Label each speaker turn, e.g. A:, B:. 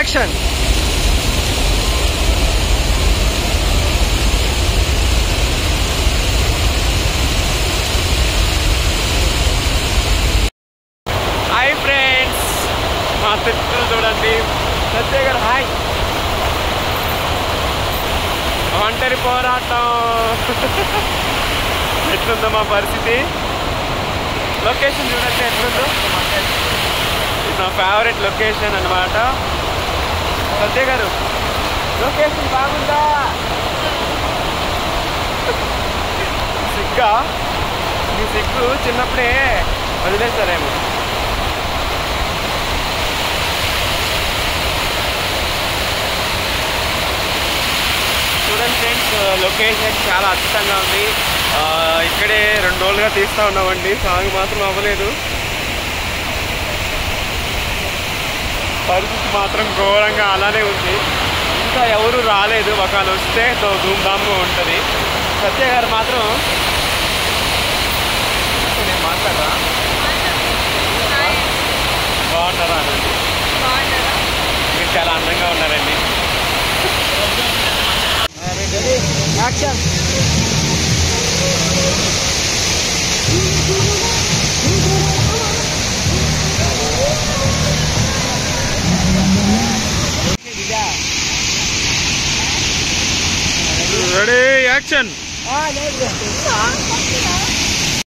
A: action hi friends మా తిట్లు చూడండి సత్య గారు హాయ్ ఒంటరి పోరాటం ఎట్లుందో మా పరిస్థితి లొకేషన్ చూడండి ఎట్లుందో ఇది నా ఫేవరెట్ లొకేషన్ అన్నమాట సత్య గారు లొకేషన్ బాగుందా సిగ్గా మీ సిగ్గు చిన్నప్పుడే వదిలేస్తారేమో చూడండి ఫ్రెండ్స్ లొకేషన్ చాలా అద్భుతంగా ఉంది ఆ, ఇక్కడే రెండు రోజులుగా తీస్తూ ఉన్నామండి సాంగ్ మాత్రం అవ్వలేదు పరిస్థితి మాత్రం ఘోరంగా అలానే ఉంది ఇంకా ఎవరు రాలేదు ఒకవేళ వస్తే తో ధూమ్ ధామ్గా ఉంటుంది సత్య గారు మాత్రం నేను మాట్లాడరా బాగున్నారా అనండి మీరు చాలా అందంగా ఉన్నారండి యాక్షన్ రెడీ యాక్షన్